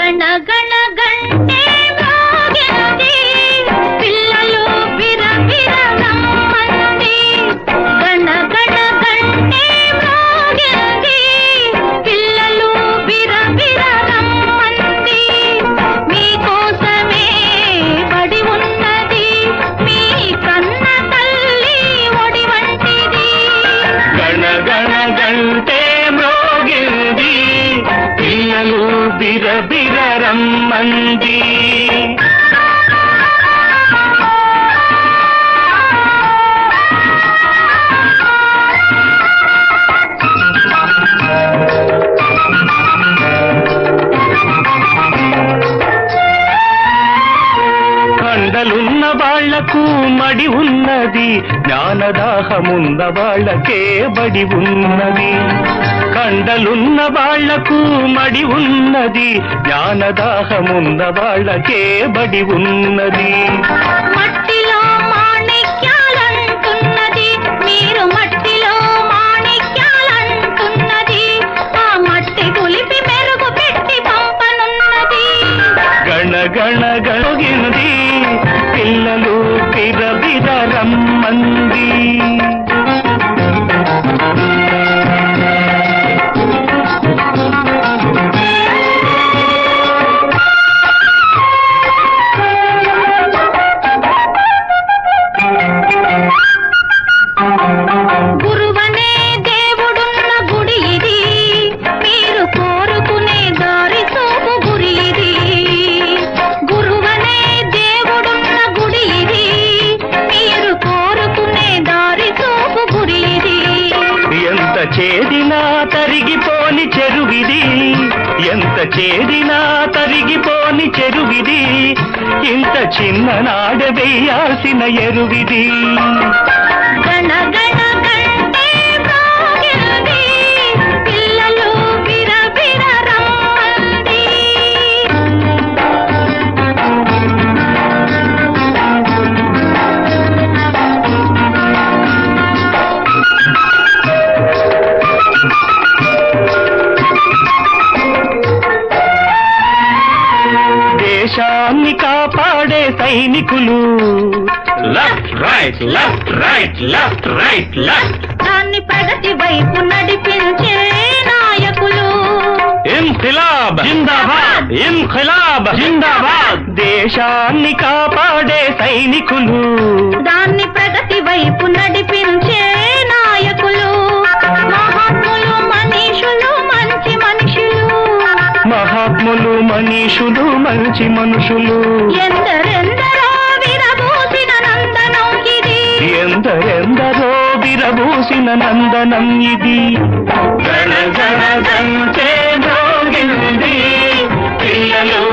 గణ గణ గంటే మ్రోగింది పిల్లలు బిర బిర రమ్మంది గణ గణ గంటే మ్రోగింది పిల్లలు బిర బిర రమ్మంది మీకోసమే బడి ఉన్నది మీ కన్న తల్లి ఒడి వంటిది గణ గణ గంటే మ్రోగింది పిల్లలు బిర బిర రమ్మంది కండలున్న వాళ్లకు మడి ఉన్నది జ్ఞానదాహమున్న వాళ్ళకే బడి ఉన్నది కండలున్న వాళ్లకు మడి ఉన్నది జ్ఞానదాహమున్న వాళ్ళకే బడి ఉన్నది మట్టిలో మాణిక్యాలంటున్నది మీరు మట్టిలో మాణిక్యాలంటున్నది ఆ మట్టి పులిపి మెరుగు పెట్టి పంపనున్నది గణ గణ గణగింది పిల్లలు బిర బిర రమ్మంది గురువనే దేవుడున్న గుడి ఇది మీరు కోరుకునే దారి చూపు గురి ఇది గురువనే దేవుడున్న గుడి ఇది మీరు కోరుకునే దారి చూపు గురి ఇది ఎంత చేదినా తరిగిపోని చెరువిది ఎంత చేదినా తరిగిపోని చెరువిది ఇంత చిన్న నాడ వేయాల్సిన ఎరువిది గణ గణ గంటే మ్రోగింది పిల్లలు బిర బిర రమ్మంది దేశాన్ని కాపాడే సైనికులు left right left right left right left దాన్ని ప్రగతి వైపు నడిపించే నాయకులు ఇన్ఖిలాబ్ జిందాబాద్ ఇన్ఖిలాబ్ జిందాబాద్ దేశాన్ని కాపాడే సైనికులు దాన్ని ప్రగతి వైపు నడిపించే నాయకులు మహాత్ములు మనీషులు మంచి మనుషులు మహాత్ములు మనీషులు మంచి మనుషులు ఎందరెందరో విరబూసిన నందనం ఇది ఎందరెందరో విరబూసిన నందనం ఇది గణ గణ గంటే మ్రోగింది పిల్లలు